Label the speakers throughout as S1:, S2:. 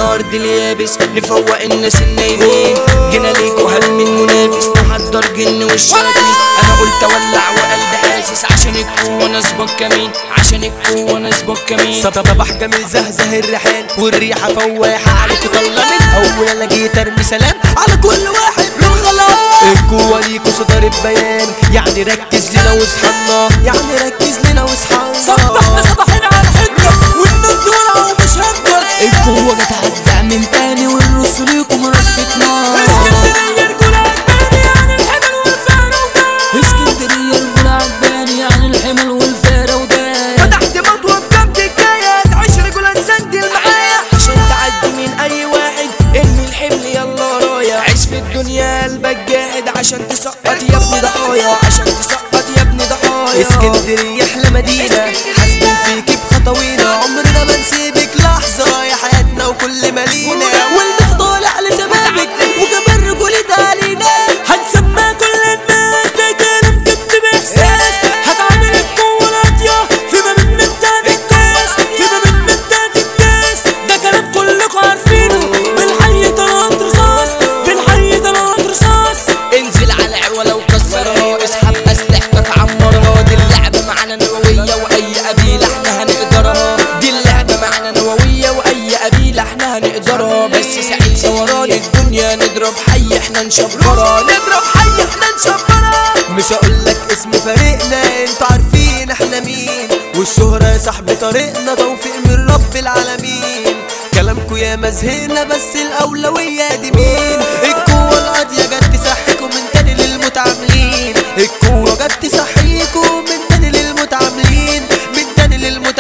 S1: علينا ارض اليابس نفوق الناس النايمين جينا ليكوا هل من منافس نحضر جن والشياطين انا قلت اولع وقلبي حاسس عشان القوة نسبك كمين عشان القوة نسبك كمين
S2: صباح جميل زهزه الريحان والريحة فواحة عليك طلمت أول أنا جيت أرمي سلام على كل واحد روح خلاص القوة ليكوا صدر البيان يعني ركز لنا واصحنا يعني ركز لنا واصحنا
S3: صبحنا صباحين على الحجة والنبي ورا ومش هنقدر القوة جت هتزع من تاني والرص ليكم رصة نار اسكندرية الجولة عجباني عن الحمل والفراودة اسكندرية الجولة عجباني عن الحمل والفراودة
S2: فتحت مطوة بجنب الجاية تعيش رجولا نسندل معايا
S1: عشان تعدي من اي واحد ارمي الحمل يلا ورايا عيش في الدنيا قلبك جاهد عشان تسقط يا ابني ضحايا عشان تسقط يا ابني ضحايا
S2: اسكندرية أحلى مدينة حاسبين فيكي بخطوينا عمرنا ما نسيبك لحظة يا حياتنا وكل مالينا والبس طالع لشبابك وكمان رجولة علينا
S3: هنسمع كل الناس ده كلام جد بإحساس هتعمل القوة القاضية فيما من مدان الناس فيما من مدان الناس ده كلام كلكم عارفينه بالحي طلعت رصاص بالحي طلعت رصاص
S1: انزل على عوله وكسرها اسحب اسلحتك عمرها دي اللعبه معانا نوويه واي قبيله احنا هنقدرها دي اللعبه معانا نوويه واي قبيله احنا هنقدرها بس سعيد ثوران الدنيا نضرب حي احنا نشبرها
S2: نضرب حي احنا نشبرها مش هقولك اسم فريقنا انتوا عارفين احنا مين والشهرة يا صاحبي طريقنا توفيق من رب العالمين كلامكوا يا مزهقنا بس الأولوية دي مين القوة القاضية جت تصحيكوا من تاني للمتعاملين القوة جت تصحيكوا من تاني للمتعاملين من تاني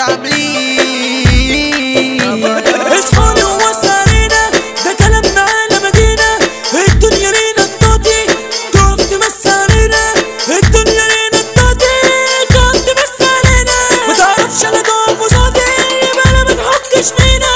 S2: للمتعاملين
S3: اصحابي ووسعينا ده كلامنا على مدينة الدنيا لينا التوتي تقف تمس علينا الدنيا لينا التوتي تقف تمس علينا ما تعرفش انا تقف قصادي يبقى انا ما تحطش فينا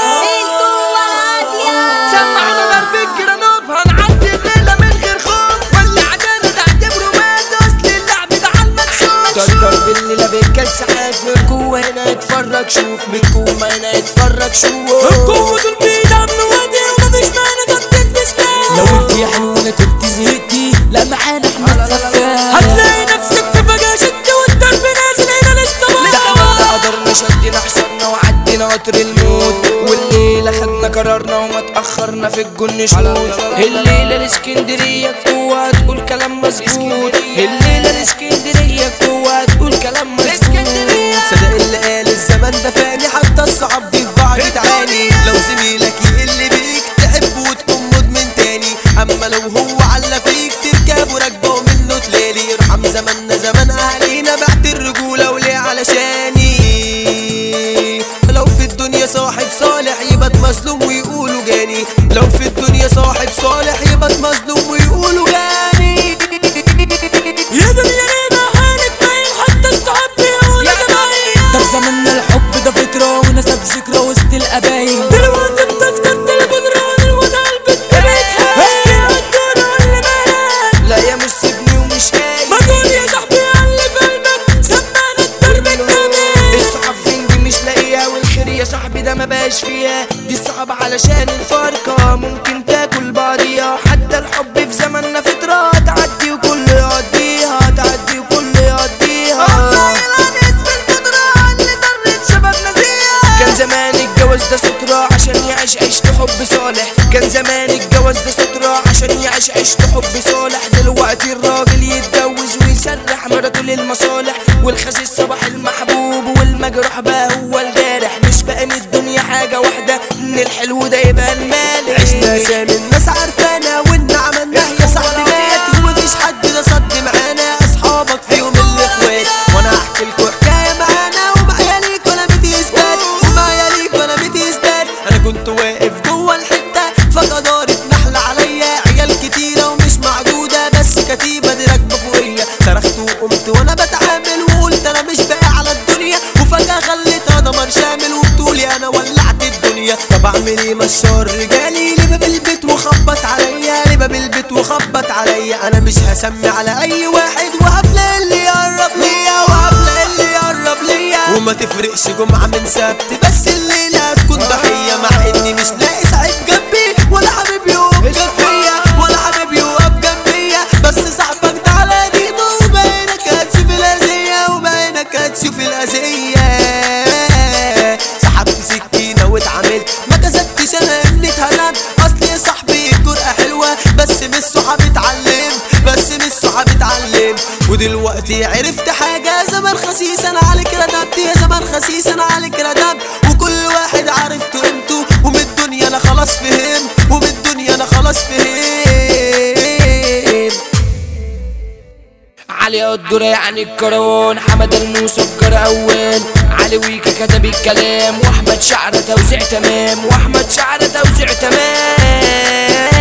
S1: سمعنا ضرب الجرانوب هنعدي الليله من غير خوف واللي عدانا تعتبره مات اصل اللعب ده على المكشوف ضرب الليله بالكسحات من القوه هنا اتفرج شوف من القوه هنا اتفرج شوف
S3: القوة دول بيدعم وادي ومفيش معنى جنبك تسكت لو انت يا حنونة كنت زهقتي لا معانا احنا السكات هتلاقي نفسك في فجأة شد والضرب نازل هنا لسه
S1: لسه قدرنا شدنا حصرنا وعدينا قطر الموت والليلة خدنا قرارنا وما تأخرنا في الجن شموت الليلة الاسكندرية جوه هتقول كلام مظبوط الليلة الاسكندرية جوه هتقول كلام مظبوط
S2: صدق اللي قال الزمن ده فاني حتى الصحاب دي في بعض تعاني لو زميلك يقل بيك تحب وتكون مدمن تاني اما لو هو على فيك تركب وراكبه ومنه تلالي يرحم زماننا زمان اهالينا بعت الرجوله وليه علشاني لو في الدنيا صاحب صالح يبقى مظلوم ويقولوا جاني لو في الدنيا صاحب صالح يبقى مظلوم ويقولوا جاني
S3: يا دنيا لينا حالك باين حتى الصحاب بيقولوا زمايل ده في زماننا الحب ده فطرة ونسب ذكرى وسط القبايل دلوقتي بتفتكر الجدران الوضع البنت بيتها هي عالدنيا اللي مالك
S1: لا يا مش سيبني ومش قايل
S3: ما تقول يا صاحبي اللي في قلبك سمعنا الضرب الجميل
S1: الصحاب فين دي مش لاقيها والخير يا صاحبي ده ما بقاش فيها دي الصحاب علشان الفرقة ممكن تاكل بعضيها حتى الحب في زماننا فترة تعدي وكل يقضيها تعدي وكل يقضيها كان زمان الجواز ده سترة عشان يعيش عيشة حب صالح كان زمان الجواز ده سترة عشان يعيش عيشة حب صالح دلوقتي الراجل يتجوز ويسرح مراته للمصالح والخسيس صباح المحبوب والمجروح بقى هو الجارح مش بقى من الدنيا حاجة واحدة ان الحلو ده يبقى المالك
S2: عشنا زمان الناس عارفانا وان عملناه يا صاحبي مات ومفيش حد ده صد معانا اصحابك فيهم الاخوات وانا هحكي لكم حكايه معانا ومعايا ليك ولا ميتي اثبات ومعايا ليك ولا ميتي اثبات انا كنت واقف جوه الحته فجاه دارت نحله عليا عيال كتيره ومش معدوده بس كتيبه دي راكبه فوقيا صرخت وقمت وانا بتعامل وقلت انا مش باقي على الدنيا وفجاه خليتها دمر شامل وبطولي انا ولعت الدنيا طب اعمل ايه مشار رجالي لباب البيت وخبط عليا لباب البيت وخبط عليا انا مش هسمي على اي واحد وهبلا اللي يقرب ليا وهبلا اللي يقرب ليا وما تفرقش جمعة من سبت بس الليلة هتكون ضحية مع اني مش لاقي ودلوقتي عرفت حاجة زمان خسيس انا عليك ردمت يا زمان خسيس انا عليك ردمت وكل واحد عرفت قيمته ومن الدنيا انا خلاص فهم ومن الدنيا انا خلاص فهم
S1: علي الدور يعني الكرون حمد الموسى في جرقوان علي ويكا كتب الكلام واحمد شعر توزيع تمام واحمد شعر توزيع تمام